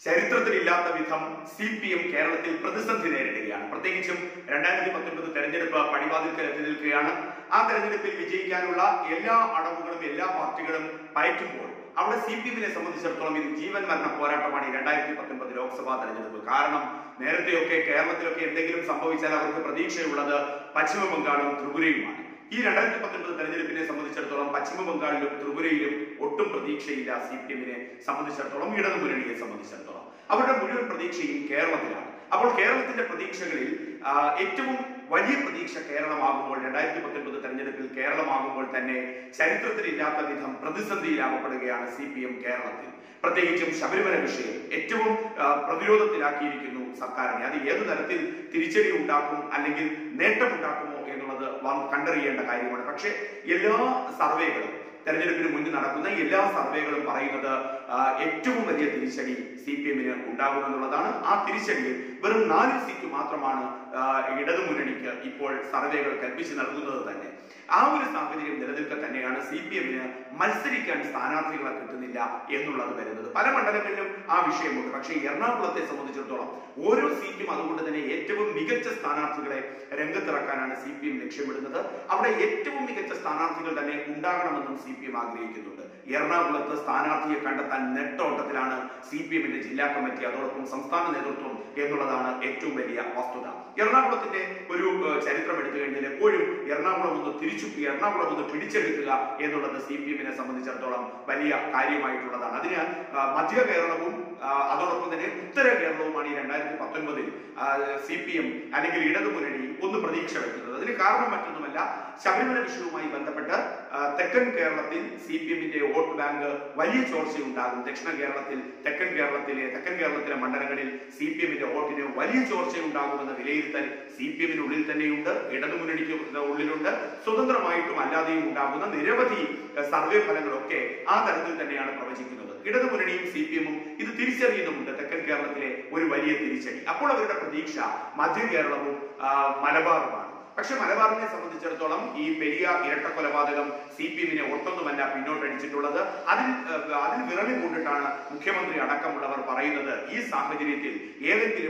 ചരിത്രത്തിലില്ലാത്ത വിധം C P M കേരളത്തിൽ പ്രതിസന്ധി നേരിടുകയാണ് പ്രത്യേകിച്ചും രണ്ടായിരത്തി പത്തൊൻപത് തെരഞ്ഞെടുപ്പ് പടിവാതിൽക്കൽ എത്തി നിൽക്കുകയാണ് ആ തെരഞ്ഞെടുപ്പിൽ വിജയിക്കാനുള്ള എല്ലാ അടവുകളും എല്ലാ പാർട്ടികളും പയറ്റുമ്പോൾ അവിടെ സി പി എമ്മിനെ സംബന്ധിച്ചിടത്തോളം ഇത് ജീവൻ മരണ പോരാട്ടമാണ് ഈ രണ്ടായിരത്തി പത്തൊൻപത് ലോക്സഭാ തെരഞ്ഞെടുപ്പ് കാരണം നേരത്തെയൊക്കെ കേരളത്തിലൊക്കെ എന്തെങ്കിലും സംഭവിച്ചാൽ അവർക്ക് പ്രതീക്ഷയുള്ളത് പശ്ചിമ ബംഗാളും ത്രിപുരയുമാണ് ഈ രണ്ടായിരത്തി പത്തൊൻപത് തെരഞ്ഞെടുപ്പിനെ സംബന്ധിച്ചിടത്തോളം പശ്ചിമ ബംഗാളിലും ത്രിപുരയിലും ഒട്ടും പ്രതീക്ഷയില്ല സി പി എമ്മിനെ സംബന്ധിച്ചിടത്തോളം ഇടതു മുന്നണിയെ സംബന്ധിച്ചിടത്തോളം അവരുടെ മുഴുവൻ പ്രതീക്ഷയും കേരളത്തിലാണ് അപ്പോൾ കേരളത്തിന്റെ പ്രതീക്ഷകളിൽ ആ, ഏറ്റവും വലിയ പ്രതീക്ഷ കേരളമാകുമ്പോൾ രണ്ടായിരത്തി പത്തൊൻപത് തെരഞ്ഞെടുപ്പിൽ കേരളമാകുമ്പോൾ തന്നെ ചരിത്രത്തിലില്ലാത്ത വിധം പ്രതിസന്ധിയിലാകപ്പെടുകയാണ് സി പി എം കേരളത്തിൽ പ്രത്യേകിച്ചും ശബരിമല വിഷയം ഏറ്റവും ആ, പ്രതിരോധത്തിലാക്കിയിരിക്കുന്നു സർക്കാരിനെ അത് ഏതു തരത്തിൽ തിരിച്ചടി ഉണ്ടാക്കും അല്ലെങ്കിൽ നേട്ടമുണ്ടാക്കുമോ എന്നുള്ളത് വ- കണ്ടറിയേണ്ട കാര്യമാണ് പക്ഷേ എല്ലാ സർവേകളും തെരഞ്ഞെടുപ്പിന് മുന്നിൽ നടക്കുന്ന എല്ലാ സർവേകളും പറയുന്നത് ആ, ഏറ്റവും വലിയ തിരിച്ചടി സി പി എമ്മിന് ഉണ്ടാകുമെന്നുള്ളതാണ് ആ തിരിച്ചടിയിൽ വെറും നാല് സീറ്റ് മാത്രമാണ് ആ, ഇടതു മുന്നണിക്ക് ഇപ്പോൾ സർവേകൾ കൽപ്പിച്ച് നൽകുന്നത് തന്നെ ആ ഒരു സാഹചര്യം നിലനിൽക്കെ തന്നെയാണ് സി പി എമ്മിന് മത്സരിക്കാൻ സ്ഥാനാർത്ഥികളെ കിട്ടുന്നില്ല എന്നുള്ളത് വരുന്നത് പല മണ്ഡലങ്ങളിലും ആ വിഷയമുണ്ട് പക്ഷേ എറണാകുളത്തെ സംബന്ധിച്ചിടത്തോളം ഓരോ സീറ്റും അതുകൊണ്ട് തന്നെ ഏറ്റവും മികച്ച സ്ഥാനാർത്ഥികളെ രംഗത്തിറക്കാനാണ് സി പി എം ലക്ഷ്യമിടുന്നത് അവിടെ ഏറ്റവും മികച്ച സ്ഥാനാർത്ഥികൾ തന്നെ ഉണ്ടാകണമെന്നും സി പി എം ആഗ്രഹിക്കുന്നുണ്ട് എറണാകുളത്ത് സ്ഥാനാർത്ഥിയെ കണ്ടെത്താൻ നെട്ടോട്ടത്തിലാണ് സി പി എമ്മിന്റെ ജില്ലാ കമ്മിറ്റി അതോടൊപ്പം സംസ്ഥാന നേതൃത്വം എന്നുള്ളതാണ് ഏറ്റവും വലിയ വസ്തുത എറണാകുളത്തിന്റെ ഒരു ഏഹ്, ചരിത്രം എടുത്തു കഴിഞ്ഞാൽ എപ്പോഴും എറണാകുളം ഒന്ന് തിരിച്ചു എറണാകുളം ഒന്ന് പിടിച്ചെടുക്കുക എന്നുള്ളത് സി പി എമ്മിനെ സംബന്ധിച്ചിടത്തോളം വലിയ കാര്യമായിട്ടുള്ളതാണ് അതിന് ആ, മധ്യ കേരളവും ആ, അതോടൊപ്പം തന്നെ ഉത്തര കേരളവുമാണ് ഈ രണ്ടായിരത്തി പത്തൊൻപതിൽ സി പി എം അല്ലെങ്കിൽ ഇടതു മുന്നണി ഒന്ന് പ്രതീക്ഷ വെക്കുന്നത് അതിന് കാരണം മറ്റൊന്നുമല്ല ശബരിമല വിഷയവുമായി ബന്ധപ്പെട്ട് ആ, തെക്കൻ കേരളത്തിൽ സി പി എമ്മിന്റെ വോട്ട് ബാങ്ക് വലിയ ചോർച്ചയുണ്ടാകും ദക്ഷിണ കേരളത്തിൽ തെക്കൻ കേരളത്തിലെ തെക്കൻ കേരളത്തിലെ മണ്ഡലങ്ങളിൽ സി പി എമ്മിന്റെ വോട്ടിന് വലിയ ചോർച്ചയുണ്ടാകുമെന്ന വിലയിരുത്തൽ സി പി എമ്മിനുള്ളിൽ തന്നെയുണ്ട് ഇടതുമുന്നണിക്ക് ഉള്ളിലുണ്ട് സ്വതന്ത്രമായിട്ടും അല്ലാതെയും ഉണ്ടാകുന്ന നിരവധി ഏഹ്, സർവേ ഫലങ്ങളൊക്കെ ആ തരത്തിൽ തന്നെയാണ് പ്രവചിക്കുന്നത് ഇടതുമുന്നണിയും സി പി എമ്മും ഇത് തിരിച്ചറിയുന്നുമുണ്ട് തെക്കൻ കേരളത്തിലെ ഒരു വലിയ തിരിച്ചടി അപ്പോൾ അവരുടെ പ്രതീക്ഷ മധ്യ കേരളവും ആ, മലബാറുമാണ് പക്ഷെ മലബാറിനെ സംബന്ധിച്ചിടത്തോളം ഈ പെരിയ ഇരട്ട കൊലപാതകം സി പി എമ്മിനെ ഒട്ടൊന്നുമല്ല പിന്നോട്ടടിച്ചിട്ടുള്ളത് അതിൽ ഏഹ്, അതിൽ വിറളി കൊണ്ടിട്ടാണ് മുഖ്യമന്ത്രി അടക്കമുള്ളവർ പറയുന്നത് ഈ സാഹചര്യത്തിൽ ഏതെങ്കിലും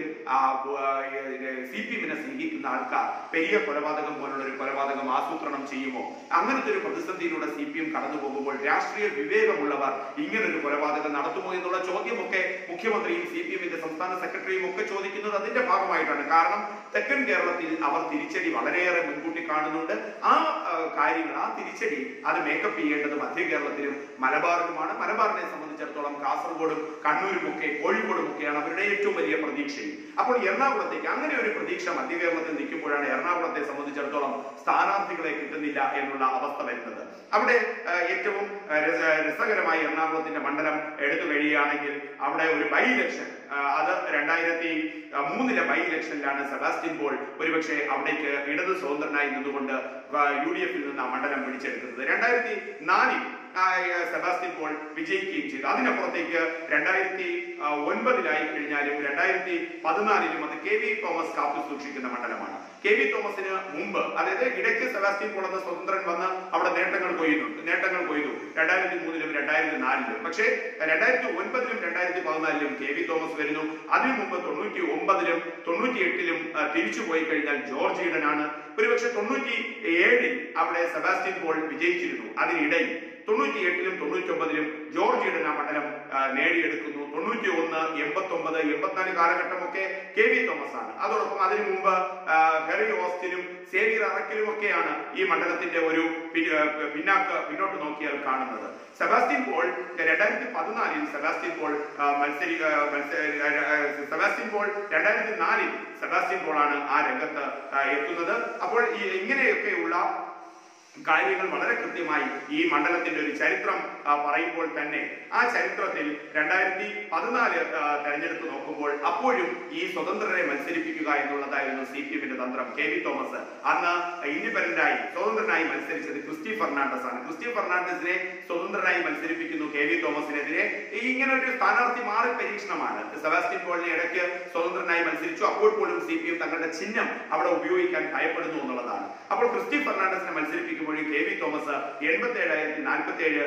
സി പി എമ്മിനെ സ്നേഹിക്കുന്ന ആൾക്കാർ പെരിയ കൊലപാതകം പോലുള്ള ഒരു കൊലപാതകം ആസൂത്രണം ചെയ്യുമോ അങ്ങനത്തെ ഒരു പ്രതിസന്ധിയിലൂടെ സി പി എം കടന്നു പോകുമ്പോൾ രാഷ്ട്രീയ വിവേകമുള്ളവർ ഇങ്ങനൊരു കൊലപാതകം നടത്തുമോ എന്നുള്ള ചോദ്യമൊക്കെ മുഖ്യമന്ത്രിയും സി പി എമ്മിന്റെ സംസ്ഥാന സെക്രട്ടറിയും ഒക്കെ ചോദിക്കുന്നത് അതിന്റെ ഭാഗമായിട്ടാണ് കാരണം തെക്കൻ കേരളത്തിൽ അവർ തിരിച്ചടി വളരെയേറെ മുൻകൂട്ടി കാണുന്നുണ്ട് ആ ആ, കാര്യങ്ങൾ ആ തിരിച്ചടി അത് മേക്കപ്പ് ചെയ്യേണ്ടത് മധ്യ കേരളത്തിലും മലബാറിലുമാണ് മലബാറിനെ സംബന്ധിച്ചിടത്തോളം കാസർഗോഡും കണ്ണൂരും ഒക്കെ കോഴിക്കോടും ഒക്കെയാണ് അവരുടെ ഏറ്റവും വലിയ പ്രതീക്ഷയും അപ്പോൾ എറണാകുളത്തേക്ക് അങ്ങനെ ഒരു പ്രതീക്ഷ മധ്യ കേരളത്തിൽ നിൽക്കുമ്പോഴാണ് എറണാകുളത്തെ സംബന്ധിച്ചിടത്തോളം സ്ഥാനാർത്ഥികളെ കിട്ടുന്നില്ല എന്നുള്ള അവസ്ഥ വരുന്നത് അവിടെ ആ, ഏറ്റവും ആ, രസ- രസകരമായി എറണാകുളത്തിന്റെ മണ്ഡലം എടുത്തു കഴിയുകയാണെങ്കിൽ അവിടെ ഒരു ബൈ ഇലക്ഷൻ ആ, അത് രണ്ടായിരത്തി ആ, മൂന്നിലെ ബൈ ഇലക്ഷനിലാണ് സെബാസ്റ്റ്യൻ പോൾ ഒരുപക്ഷെ അവിടേക്ക് ഇടത് സ്വതന്ത്രനായി നിന്നുകൊണ്ട് യു ഡി എഫിൽ നിന്ന് ആ മണ്ഡലം പിടിച്ചെടുക്കുന്നത് രണ്ടായിരത്തി നാലിൽ ആ, സെബാസ്റ്റ്യൻ പോൾ വിജയിക്കുകയും ചെയ്തു അതിനപ്പുറത്തേക്ക് രണ്ടായിരത്തി ആ, ഒൻപതിലായി കഴിഞ്ഞാലും രണ്ടായിരത്തി പതിനാലിലും അത് കെ വി തോമസ് കാത്തു സൂക്ഷിക്കുന്ന മണ്ഡലമാണ് കെ വി തോമസിന് മുമ്പ് അതായത് ഇടയ്ക്ക് സെബാസ്റ്റ്യൻ പോൾ എന്ന സ്വതന്ത്രൻ വന്ന് അവിടെ നേട്ടങ്ങൾ കൊയ്യുന്നുണ്ട് നേട്ടങ്ങൾ കൊയ്തു രണ്ടായിരത്തി മൂന്നിലും രണ്ടായിരത്തി നാലിലും പക്ഷേ രണ്ടായിരത്തി ഒൻപതിലും രണ്ടായിരത്തി പതിനാലിലും കെ വി തോമസ് വരുന്നു അതിനു മുമ്പ് തൊണ്ണൂറ്റി ഒമ്പതിലും തൊണ്ണൂറ്റി എട്ടിലും തിരിച്ചു പോയി കഴിഞ്ഞാൽ ജോർജ് ഈഡനാണ് ഒരുപക്ഷെ തൊണ്ണൂറ്റി ഏഴിൽ അവിടെ സെബാസ്റ്റ്യൻ പോൾ വിജയിച്ചിരുന്നു അതിനിടയിൽ തൊണ്ണൂറ്റി എട്ടിലും തൊണ്ണൂറ്റി ഒമ്പതിലും ജോർജ് ഈഡൻ ആ മണ്ഡലം ആ, നേടിയെടുക്കുന്നു തൊണ്ണൂറ്റി ഒന്ന് എൺപത്തി ഒമ്പത് എൺപത്തിനാല് കാലഘട്ടമൊക്കെ കെ വി തോമസ് ആണ് അതോടൊപ്പം അതിനു മുമ്പ് ആ, ഹെറി ഓസ്റ്റിനും സേവിയർ അറക്കിലും ഒക്കെയാണ് ഈ മണ്ഡലത്തിന്റെ ഒരു പി- ആ, പിന്നാക്ക് പിന്നോട്ട് നോക്കിയാൽ കാണുന്നത് സെബാസ്റ്റ്യൻ പോൾ രണ്ടായിരത്തി പതിനാലിൽ സെബാസ്റ്റ്യൻ പോൾ ആ, മത്സരി ആ, മത്സ- ആ, ആ, സെബാസ്റ്റ്യൻ പോൾ രണ്ടായിരത്തി നാലിൽ സെബാസ്റ്റ്യൻ പോൾ ആണ് ആ രംഗത്ത് ആ, എത്തുന്നത് അപ്പോൾ ഈ ഇങ്ങനെയൊക്കെയുള്ള കാര്യങ്ങൾ വളരെ കൃത്യമായി ഈ മണ്ഡലത്തിന്റെ ഒരു ചരിത്രം ആ, പറയുമ്പോൾ തന്നെ ആ ചരിത്രത്തിൽ രണ്ടായിരത്തി പതിനാല് തെരഞ്ഞെടുപ്പ് നോക്കുമ്പോൾ അപ്പോഴും ഈ സ്വതന്ത്രരെ മത്സരിപ്പിക്കുക എന്നുള്ളതായിരുന്നു സി പി എമ്മിന്റെ തന്ത്രം കെ വി തോമസ് അന്ന് ഇൻഡിപെൻഡന്റായി സ്വതന്ത്രനായി മത്സരിച്ചത് ക്രിസ്റ്റി ഫെർണാണ്ടസ് ആണ് ക്രിസ്റ്റി ഫെർണാണ്ടസിനെ സ്വതന്ത്രനായി മത്സരിപ്പിക്കുന്നു കെ വി തോമസിനെതിരെ ഇങ്ങനെ ഒരു സ്ഥാനാർത്ഥി മാറി പരീക്ഷണമാണ് സെബാസ്റ്റ്യൻ പോളിനെ ഇടയ്ക്ക് സ്വതന്ത്രനായി മത്സരിച്ചു അപ്പോൾ പോലും സി പി എം തങ്ങളുടെ ചിഹ്നം അവിടെ ഉപയോഗിക്കാൻ ഭയപ്പെടുന്നു എന്നുള്ളതാണ് അപ്പോൾ ക്രിസ്റ്റി ഫെർണാണ്ടസിനെ മത്സരിപ്പിക്കുമ്പോഴും കെ വി തോമസ് എൺപത്തി ഏഴായിരത്തി നാൽപ്പത്തി ഏഴ്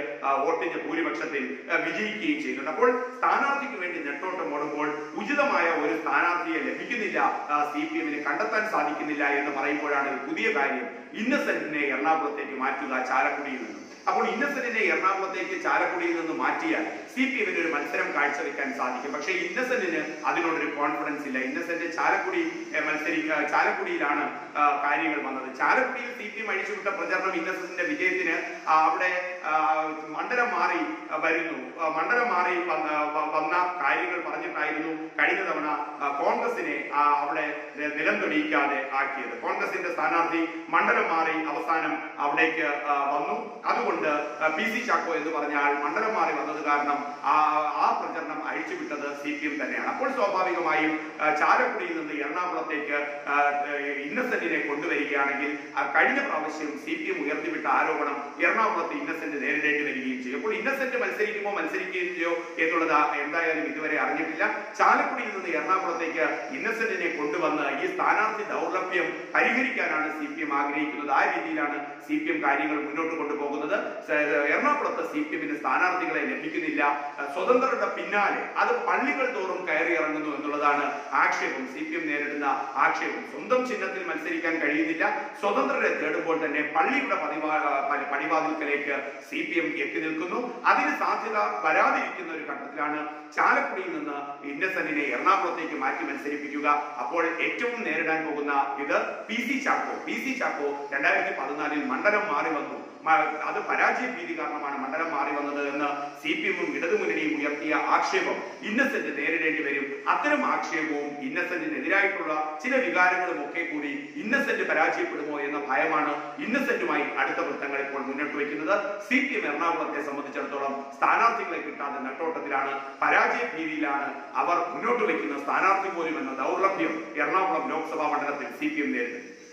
വോട്ടിന്റെ ഭൂരിപക്ഷത്തിൽ ആ, വിജയിക്കുകയും ചെയ്യുന്നുണ്ട് അപ്പോൾ സ്ഥാനാർത്ഥിക്ക് വേണ്ടി നെട്ടോട്ടം ഓടുമ്പോൾ ഉചിതമായ ഒരു സ്ഥാനാർത്ഥിയെ ലഭിക്കുന്നില്ല സി പി എമ്മിന് കണ്ടെത്താൻ സാധിക്കുന്നില്ല എന്ന് പറയുമ്പോഴാണ് ഒരു പുതിയ കാര്യം ഇന്നസെന്റിനെ എറണാകുളത്തേക്ക് മാറ്റുക ചാലക്കുടിയിൽ നിന്നും അപ്പോൾ ഇന്നസെന്റിനെ എറണാകുളത്തേക്ക് ചാലക്കുടിയിൽ നിന്ന് മാറ്റിയാൽ സി പി എമ്മിന് ഒരു മത്സരം കാഴ്ചവെക്കാൻ സാധിക്കും പക്ഷേ ഇന്നസെന്റിന് അതിനോടൊരു കോൺഫിഡൻസ് ഇല്ല ഇന്നസെന്റ് ചാലക്കുടി ഏഹ്, മത്സരിക്ക ചാലക്കുടിയിലാണ് ആ, കാര്യങ്ങൾ വന്നത് ചാലക്കുടിയിൽ സി പി എം അഴിച്ചുവിട്ട പ്രചരണം ഇന്നസെന്റിന്റെ വിജയത്തിന് ആ, അവിടെ ആ, മണ്ഡലം മാറി ആ, വരുന്നു ആ, മണ്ഡലം മാറി വന്ന വ- വന്ന കാര്യങ്ങൾ പറഞ്ഞിട്ടായിരുന്നു കഴിഞ്ഞ തവണ ആ, കോൺഗ്രസിനെ ആ, അവിടെ നി- നിലം തെളിയിക്കാതെ ആക്കിയത് കോൺഗ്രസിന്റെ സ്ഥാനാർത്ഥി മണ്ഡലം മാറി അവസാനം അവിടേക്ക് ആ, വന്നു അതുകൊണ്ട് പി സി ചാക്കോ എന്ന് പറഞ്ഞ ആൾ മണ്ഡലം മാറി വന്നത് കാരണം ആ ആ പ്രചരണം അഴിച്ചുവിട്ടത് സി പി എം തന്നെയാണ് അപ്പോൾ സ്വാഭാവികമായും ആ, ചാലക്കുടിയിൽ നിന്ന് എറണാകുളത്തേക്ക് ആ, ഇന്നസെന്റിനെ കൊണ്ടുവരികയാണെങ്കിൽ ആ, കഴിഞ്ഞ പ്രാവശ്യം സി പി എം ഉയർത്തിവിട്ട ആരോപണം എറണാകുളത്ത് ഇന്നസെന്റ് നേരിടേണ്ടി വരികയും ചെയ്യും അപ്പോൾ ഇന്നസെന്റ് മത്സരിക്കുമോ മത്സരിക്കുകയോ എന്നുള്ളത് എന്തായാലും ഇതുവരെ അറിഞ്ഞിട്ടില്ല ചാലക്കുടിയിൽ നിന്ന് എറണാകുളത്തേക്ക് ഇന്നസെന്റിനെ കൊണ്ടുവന്ന് ഈ സ്ഥാനാർത്ഥി ദൗർലഭ്യം പരിഹരിക്കാനാണ് സി പി എം ആഗ്രഹിക്കുന്നത് ആ രീതിയിലാണ് സി പി എം കാര്യങ്ങൾ മുന്നോട്ട് കൊണ്ടുപോകുന്നത് സ- എറണാകുളത്ത് സി പി എമ്മിന് സ്ഥാനാർത്ഥികളെ ലഭിക്കുന്നില്ല അഹ് സ്വതന്ത്രരുടെ പിന്നാലെ അത് പള്ളികൾ തോറും കയറി ഇറങ്ങുന്നു എന്നുള്ളതാണ് ആക്ഷേപം സി പി എം നേരിടുന്ന ആക്ഷേപം സ്വന്തം ചിഹ്നത്തിൽ മത്സരിക്കാൻ കഴിയുന്നില്ല സ്വതന്ത്രരെ തേടുമ്പോൾ തന്നെ പള്ളിയുടെ പതിവാ പ- പടിവാതിൽക്കലേക്ക് സി പി എം എത്തി നിൽക്കുന്നു അതിന് സാധ്യത വരാതിരിക്കുന്ന ഒരു ഘട്ടത്തിലാണ് ചാലക്കുടിയിൽ നിന്ന് ഇന്നസെന്റിനെ എറണാകുളത്തേക്ക് മാറ്റി മത്സരിപ്പിക്കുക അപ്പോൾ ഏറ്റവും നേരിടാൻ പോകുന്ന ഇത് പി സി ചാക്കോ പി സി ചാക്കോ രണ്ടായിരത്തി പതിനാലിൽ മണ്ഡലം മാറി വന്നു മ- അത് പരാജയ ഭീതി കാരണമാണ് മണ്ഡലം മാറി വന്നത് എന്ന് സി പി എമ്മും ഇടതുമുന്നണിയും ഉയർത്തിയ ആക്ഷേപം ഇന്നസെന്റ് നേരിടേണ്ടി വരും അത്തരം ആക്ഷേപവും ഇന്നസെന്റിനെതിരായിട്ടുള്ള ചില വികാരങ്ങളും ഒക്കെ കൂടി ഇന്നസെന്റ് പരാജയപ്പെടുമോ എന്ന ഭയമാണ് ഇന്നസെന്റുമായി അടുത്ത വൃത്തങ്ങൾ ഇപ്പോൾ മുന്നോട്ട് വയ്ക്കുന്നത് സി പി എം എറണാകുളത്തെ സംബന്ധിച്ചിടത്തോളം സ്ഥാനാർത്ഥികളെ കിട്ടാതെ നെട്ടോട്ടത്തിലാണ് പരാജയ ഭീതിയിലാണ് അവർ മുന്നോട്ട് വയ്ക്കുന്ന സ്ഥാനാർത്ഥി പോലും എന്ന ദൗർലഭ്യം എറണാകുളം ലോക്സഭാ മണ്ഡലത്തിൽ സി പി എം നേരിടും